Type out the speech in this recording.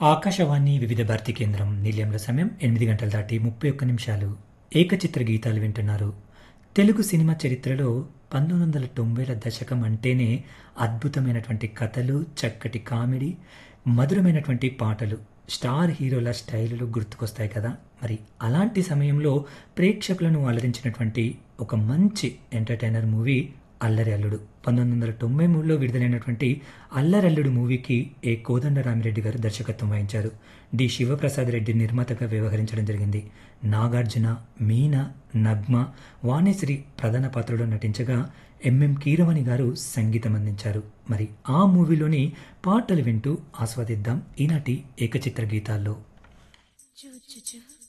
ఆకాశవాణి వివిధ భారతి కేంద్రం నిలయంలో సమయం ఎనిమిది గంటల దాటి ముప్పై ఒక్క నిమిషాలు ఏకచిత్ర గీతాలు వింటున్నారు తెలుగు సినిమా చరిత్రలో పంతొమ్మిది వందల తొంభైల దశకం అంటేనే అద్భుతమైనటువంటి కథలు చక్కటి కామెడీ మధురమైనటువంటి పాటలు స్టార్ హీరోల స్టైలులు గుర్తుకొస్తాయి కదా మరి అలాంటి సమయంలో ప్రేక్షకులను అలరించినటువంటి ఒక మంచి ఎంటర్టైనర్ మూవీ అల్లరి అల్లుడు పంతొమ్మిది వందల తొంభై మూడులో విడుదలైనటువంటి అల్లరి అల్లుడు మూవీకి ఏ కోదండరామిరెడ్డి గారు దర్శకత్వం వహించారు డి శివప్రసాద్ రెడ్డి నిర్మాతగా వ్యవహరించడం జరిగింది నాగార్జున మీనా నగ్మ వాణిశ్రీ ప్రధాన పాత్రలో నటించగా ఎంఎం కీరవాణి గారు సంగీతం అందించారు మరి ఆ మూవీలోని పాటలు వింటూ ఆస్వాదిద్దాం ఈనాటి ఏకచిత్ర గీతాల్లో చూ చూ చూ